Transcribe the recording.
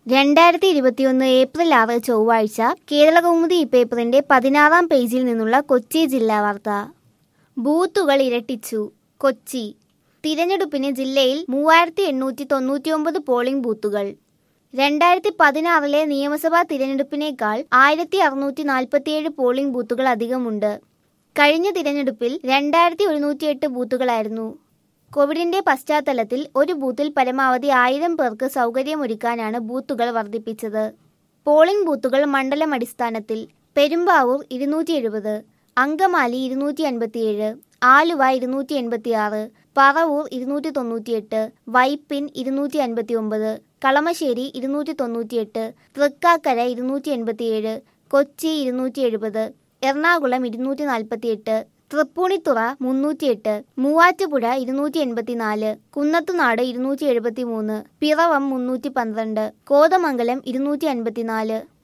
രണ്ടായിരത്തി ഇരുപത്തിയൊന്ന് ഏപ്രിൽ ആറ് ചൊവ്വാഴ്ച കേരളകൗമുദി ഈ പേപ്പറിന്റെ പതിനാറാം പേജിൽ നിന്നുള്ള കൊച്ചി ജില്ലാ വാർത്ത ബൂത്തുകൾ ഇരട്ടിച്ചു കൊച്ചി തിരഞ്ഞെടുപ്പിന് ജില്ലയിൽ മൂവായിരത്തി എണ്ണൂറ്റി തൊണ്ണൂറ്റിയൊമ്പത് പോളിംഗ് ബൂത്തുകൾ രണ്ടായിരത്തി പതിനാറിലെ നിയമസഭാ തിരഞ്ഞെടുപ്പിനേക്കാൾ ആയിരത്തി അറുന്നൂറ്റി നാൽപ്പത്തിയേഴ് പോളിംഗ് ബൂത്തുകൾ അധികമുണ്ട് കഴിഞ്ഞ തിരഞ്ഞെടുപ്പിൽ രണ്ടായിരത്തി ഒരുന്നൂറ്റിയെട്ട് ബൂത്തുകളായിരുന്നു കോവിഡിന്റെ പശ്ചാത്തലത്തിൽ ഒരു ബൂത്തിൽ പരമാവധി ആയിരം പേർക്ക് സൗകര്യമൊരുക്കാനാണ് ബൂത്തുകൾ വർദ്ധിപ്പിച്ചത് പോളിംഗ് ബൂത്തുകൾ മണ്ഡലം അടിസ്ഥാനത്തിൽ പെരുമ്പാവൂർ ഇരുന്നൂറ്റി എഴുപത് അങ്കമാലി ഇരുന്നൂറ്റി അൻപത്തിയേഴ് ആലുവ ഇരുന്നൂറ്റി എൺപത്തിയാറ് പറവൂർ ഇരുന്നൂറ്റി തൊണ്ണൂറ്റിയെട്ട് വൈപ്പിൻ ഇരുന്നൂറ്റി അൻപത്തി ഒമ്പത് കളമശ്ശേരി ഇരുന്നൂറ്റി തൊണ്ണൂറ്റിയെട്ട് തൃക്കാക്കര ഇരുന്നൂറ്റി എൺപത്തിയേഴ് കൊച്ചി ഇരുന്നൂറ്റി എഴുപത് എറണാകുളം ഇരുന്നൂറ്റി നാൽപ്പത്തിയെട്ട് തൃപ്പൂണിത്തുറ മുന്നൂറ്റിയെട്ട് മൂവാറ്റുപുഴ ഇരുന്നൂറ്റി എൺപത്തിനാല് കുന്നത്തുനാട് ഇരുന്നൂറ്റി എഴുപത്തി മൂന്ന് പിറവം മുന്നൂറ്റി പന്ത്രണ്ട് കോതമംഗലം ഇരുന്നൂറ്റി അൻപത്തിനാല്